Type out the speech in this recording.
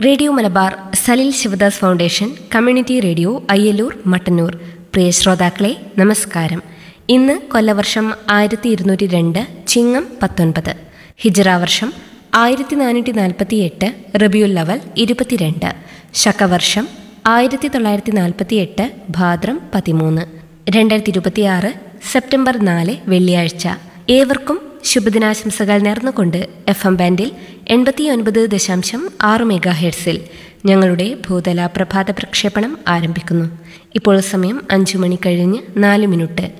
radio Malabar Salil Sivadas foundation community radio Ayyalur Mattannur പ്രിയ ശ്രോതാക്കളെ നമസ്കാരം ഇന്ന് കൊല്ലവർഷം ആയിരത്തി ഇരുന്നൂറ്റി രണ്ട് ചിങ്ങം പത്തൊൻപത് ഹിജറ വർഷം ആയിരത്തി നാനൂറ്റി നാൽപ്പത്തി എട്ട് റബിയുൽ ലവൽ ഇരുപത്തിരണ്ട് ശകവർഷം ആയിരത്തി തൊള്ളായിരത്തി നാൽപ്പത്തി എട്ട് ഭാദ്രം പതിമൂന്ന് രണ്ടായിരത്തി ഇരുപത്തിയാറ് സെപ്റ്റംബർ നാല് വെള്ളിയാഴ്ച ഏവർക്കും ശുഭദിനാശംസകൾ നേർന്നുകൊണ്ട് എഫ് എം ബാൻഡിൽ എൺപത്തി ഒൻപത് ദശാംശം ആറ് മെഗാ ഹെർസിൽ ഞങ്ങളുടെ ഭൂതല പ്രഭാത പ്രക്ഷേപണം ആരംഭിക്കുന്നു ഇപ്പോൾ സമയം അഞ്ചു മണി കഴിഞ്ഞ് നാല് മിനിറ്റ്